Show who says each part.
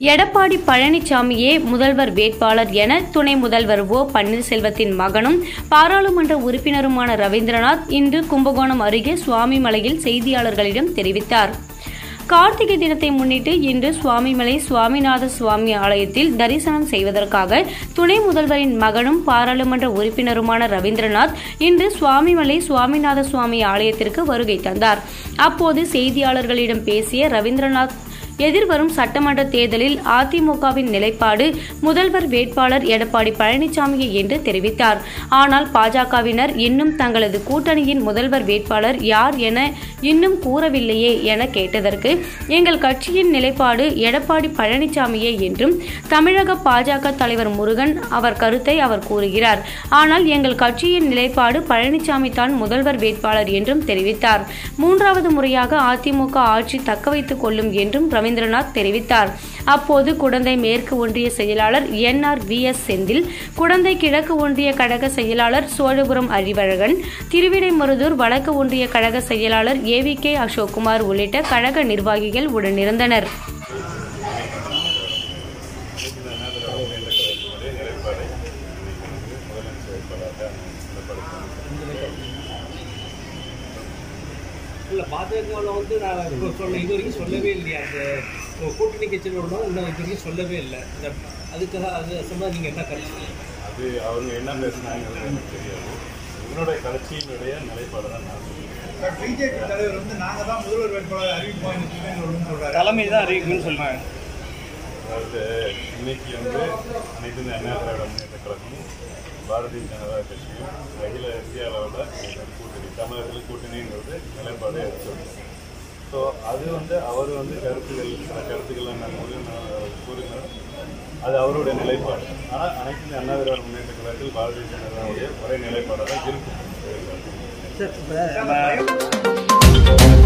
Speaker 1: எடப்பாடி பழனிசாமியே முதல்வர் வேட்பாளர் என துணை முதல்வர் ஓ பன்னீர்செல்வத்தின் மகனும் பாராளுமன்ற உறுப்பினருமான ரவீந்திரநாத் இன்று கும்பகோணம் அருகே சுவாமிமலையில் செய்தியாளர்களிடம் தெரிவித்தார் கார்த்திகை தினத்தை முன்னிட்டு இன்று சுவாமிமலை சுவாமிநாத சுவாமி ஆலயத்தில் தரிசனம் செய்வதற்காக துணை முதல்வரின் மகனும் பாராளுமன்ற உறுப்பினருமான ரவீந்திரநாத் இன்று சுவாமிமலை சுவாமிநாத சுவாமி ஆலயத்திற்கு வருகை தந்தார் அப்போது செய்தியாளர்களிடம் பேசிய ரவீந்திரநாத் எதிர்வரும் சட்டமன்ற தேர்தலில் அதிமுகவின் நிலைப்பாடு முதல்வர் வேட்பாளர் எடப்பாடி பழனிசாமியே என்று தெரிவித்தார் ஆனால் பாஜகவினர் இன்னும் தங்களது கூட்டணியின் முதல்வர் வேட்பாளர் யார் என இன்னும் கூறவில்லையே என கேட்டதற்கு எங்கள் கட்சியின் நிலைப்பாடு எடப்பாடி பழனிசாமியே என்றும் தமிழக பாஜக தலைவர் முருகன் அவர் கருத்தை அவர் கூறுகிறார் ஆனால் எங்கள் கட்சியின் நிலைப்பாடு பழனிசாமி தான் முதல்வர் வேட்பாளர் என்றும் தெரிவித்தார் மூன்றாவது முறையாக அதிமுக ஆட்சி தக்கவைத்துக் கொள்ளும் என்றும் ரவீந்திரநாத் தெரிவித்தார் அப்போது குடந்தை மேற்கு ஒன்றிய செயலாளர் N R V S Senthil Kudanthai கிழக்கு ஒன்றிய கழக செயலாளர் சோழபுரம் அறிவழகன் திருவிடைமருதூர் வடக்கு ஒன்றிய கழக செயலாளர் ஏ வி கே அசோக்குமார் உள்ளிட்ட கழக நிர்வாகிகள் உடனிருந்தனர்
Speaker 2: இல்லை பாஜகவில் வந்து நான் இப்போ சொல்ல இது வரைக்கும் சொல்லவே இல்லையா அந்த இப்போ கூட்டணி கட்சியில் உள்ளவங்க இன்னும் இது வரைக்கும் சொல்லவே இல்லை இந்த அதுக்காக அது சம்பந்தம் நீங்கள் என்ன கருத்து
Speaker 3: அது அவங்க என்ன பேசுனாங்கிறது எனக்கு தெரியாது என்னுடைய கட்சியினுடைய நிலைப்பாடு தான் நான் சொல்லுவேன்
Speaker 4: பிஜேபி தலைவர் வந்து நாங்க தான் முதல்வர் வேட்பாளர் அறிவிப்போம் சொல்லுன்னு சொல்றாரு
Speaker 5: தலைமை தான் அறிவிக்குன்னு சொல்றாங்க
Speaker 3: அதாவது இன்னைக்கு வந்து அனைத்து இந்த அண்ணா திராவிட முன்னேற்ற கழகமும் பாரதிய ஜனதா கட்சியும் அகில இந்திய அளவில் கூட்டணி தமிழகத்தில் கூட்டணிங்கிறது நிலைப்பாடு எடுத்துருக்கோம் ஸோ அது வந்து அவர் வந்து கருத்துக்கள் சில கருத்துக்களை நான் கூறினார் கூறினார் அது அவருடைய நிலைப்பாடு ஆனால் அனைத்து இந்த அண்ணா திராவிட முன்னேற்ற கழகத்தில் பாரதிய ஜனதாவுடைய ஒரே நிலைப்பாடாக தான் இருக்கும்
Speaker 5: சார் இப்போ